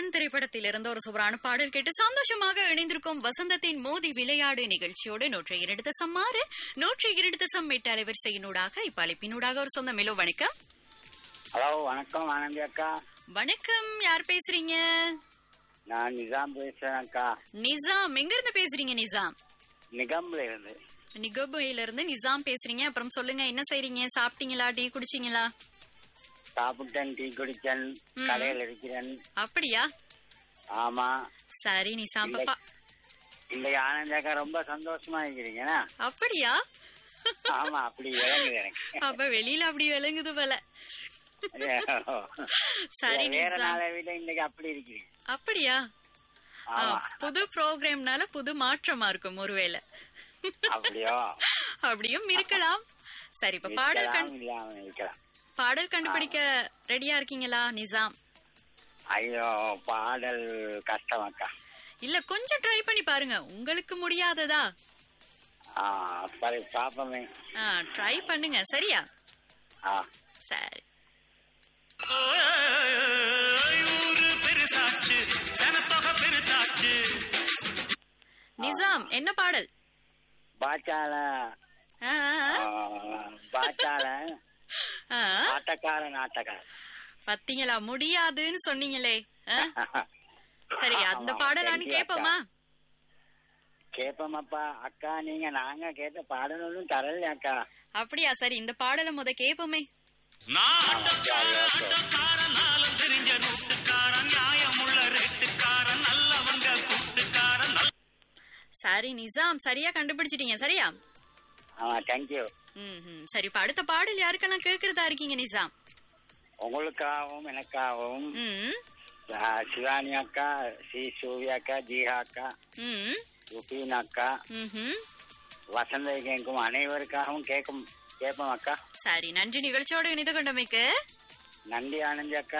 மன்னன் திரைப்படத்தில் இருந்த ஒரு சூப்பரான பாடல் கேட்டு சந்தோஷமாக இணைந்திருக்கும் வசந்தத்தின் மோதி விளையாடு நிகழ்ச்சியோடு நூற்றி இரண்டு தசம் ஆறு நூற்றி இரண்டு தசம் எட்டு அலைவரிசையினூடாக இப்ப அழைப்பினூடாக ஒரு சொந்த மேலோ வணக்கம் ஹலோ வணக்கம் ஆனந்தி அக்கா வணக்கம் யார் பேசுறீங்க நான் நிசாம் பேசுறேன் அக்கா நிசாம் எங்க இருந்து பேசுறீங்க நிசாம் நிகம்ல இருந்து நிகோபையில இருந்து நிசாம் பேசுறீங்க அப்புறம் சொல்லுங்க என்ன செய்றீங்க சாப்பிட்டீங்களா டீ குடிச்சீங்களா சாப்பிட்டேன் டீ குடிச்சேன் ம். கடையில் இருக்கிறேன் அப்படியா ஆமா சரி நிசாம் பாப்பா இன்னைக்கு ஆனந்தி அக்கா ரொம்ப சந்தோஷமா இருக்கிறீங்கன்னா அப்படியா ஆமா அப்படி விளங்குது எனக்கு அப்ப வெளியில அப்படி விளங்குது போல சரி வேற நிசாம் நாளை விட இன்னைக்கு அப்படி இருக்கிறீங்க அப்படியா ஆ, ஆமா புது ப்ரோக்ராம்னால புது மாற்றமா இருக்கும் ஒருவேளை அப்படியோ அப்படியும் இருக்கலாம் சரி இப்ப பாடல் கண் இருக்கலாம், இல்லாம இருக்கலாம் பாடல் கண்டுபிடிக்க ரெடியா இருக்கீங்களா நிசாம் ஐயோ பாடல் கஷ்டம் அக்கா இல்ல கொஞ்சம் ட்ரை பண்ணி பாருங்க உங்களுக்கு முடியாததா ஆ சரி பாப்பமே ட்ரை பண்ணுங்க சரியா ஆ சரி ஊரு பெருசாச்சு சனத்தொகை பெருத்தாச்சு நிசாம் என்ன பாடல் பாச்சால ஆ, பாச்சால ஆ, ஆ. ஆட்டக்காரன் ஆட்டக்காரன் பாத்தீங்களா முடியாதுன்னு சொன்னீங்களே ஆ? சரி அந்த ஆமா, பாடலான்னு thank you, கேப்போமா கேப்பமாப்பா அக்கா நீங்க நாங்க கேட்ட பாடலும் தரல அக்கா அப்படியா சரி இந்த பாடலை முத கேப்போமே நாட்டக்காரன் நாளும் தெரிஞ்ச ரூட்டுக்காரன் நியாயமுள்ள ரேட்டுக்காரன் நல்லவங்க கூட்டுக்காரன் நல்ல சரி நிசாம் சரியா கண்டுபிடிச்சிட்டீங்க சரியா ஆமா தேங்க்யூ ம் ம். சரி இப்ப அடுத்த பாடல் யாருக்கெல்லாம் கேக்குறதா இருக்கீங்க நிசாம் உங்களுக்காகவும் எனக்காகவும் ம் ஆ, சிவானி அக்கா சி சூர்யா அக்கா ஜீஹா அக்கா ம் ருபீன் அக்கா ம்ஹும். வசந்த கேட்கும் அனைவருக்காகவும் கேட்கும் கேட்போம் அக்கா சரி நன்றி நிகழ்ச்சியோடு இணைந்து கொண்டமைக்கு நன்றி ஆனந்தி அக்கா